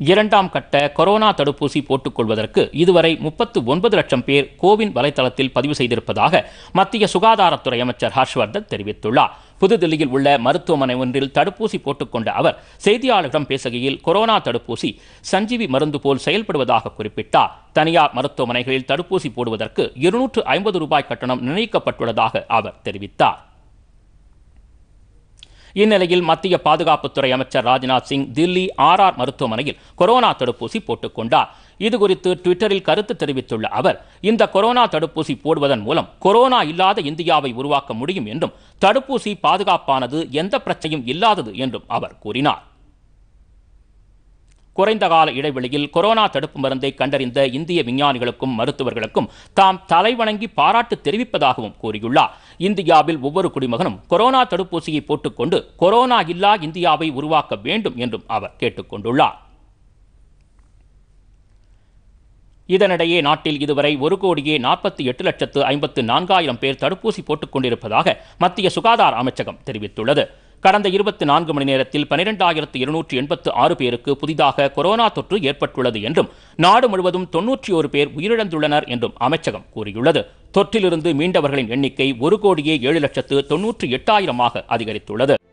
இரண்டாம் கட்ட கொரோனா தடுப்பூசி போட்டுக்கொள்வதற்கு இதுவரை முப்பத்து ஒன்பது லட்சம் பேர் கோவின் வலைதளத்தில் பதிவு செய்திருப்பதாக மத்திய சுகாதாரத்துறை அமைச்சர் ஹர்ஷ்வர்தன் தெரிவித்துள்ளார் புதுதில்லியில் உள்ள மருத்துவமனை ஒன்றில் தடுப்பூசி போட்டுக்கொண்ட அவர் செய்தியாளர்களிடம் பேசுகையில் கொரோனா தடுப்பூசி சஞ்சீவி மருந்து போல் செயல்படுவதாக குறிப்பிட்டார் தனியார் மருத்துவமனைகளில் தடுப்பூசி போடுவதற்கு இருநூற்று ஐம்பது ரூபாய் கட்டணம் நிர்ணயிக்கப்பட்டுள்ளதாக அவர் தெரிவித்தார் இந்நிலையில் மத்திய பாதுகாப்புத்துறை அமைச்சர் ராஜ்நாத் சிங் தில்லி ஆர் ஆர் மருத்துவமனையில் கொரோனா தடுப்பூசி போட்டுக் கொண்டார் இதுகுறித்து ட்விட்டரில் கருத்து தெரிவித்துள்ள அவர் இந்த கொரோனா தடுப்பூசி போடுவதன் மூலம் கொரோனா இல்லாத இந்தியாவை உருவாக்க முடியும் என்றும் தடுப்பூசி பாதுகாப்பானது எந்த பிரச்சனையும் இல்லாதது என்றும் அவர் கூறினார் குறைந்த கால இடைவெளியில் கொரோனா தடுப்பு மருந்தை கண்டறிந்த இந்திய விஞ்ஞானிகளுக்கும் மருத்துவர்களுக்கும் தாம் தலைவணங்கி பாராட்டு தெரிவிப்பதாகவும் கூறியுள்ளார் இந்தியாவில் ஒவ்வொரு குடிமகனும் கொரோனா தடுப்பூசியை போட்டுக்கொண்டு கொரோனா இல்லா இந்தியாவை உருவாக்க வேண்டும் என்றும் அவர் கேட்டுக்கொண்டுள்ளார் இதனிடையே நாட்டில் இதுவரை ஒரு கோடியே நாற்பத்தி எட்டு லட்சத்து ஐம்பத்து நான்காயிரம் பேர் தடுப்பூசி போட்டுக் கொண்டிருப்பதாக மத்திய சுகாதார அமைச்சகம் தெரிவித்துள்ளது கடந்த இருபத்தி நான்கு மணி நேரத்தில் பனிரெண்டாயிரத்து இருநூற்றி எண்பத்து ஆறு பேருக்கு புதிதாக கொரோனா தொற்று ஏற்பட்டுள்ளது என்றும் நாடு முழுவதும் தொன்னூற்றி ஒரு பேர் உயிரிழந்துள்ளனர் என்றும் அமைச்சகம் கூறியுள்ளது தொற்றிலிருந்து மீண்டவர்களின் எண்ணிக்கை ஒரு கோடியே ஏழு லட்சத்து தொன்னூற்றி எட்டாயிரமாக அதிகரித்துள்ளது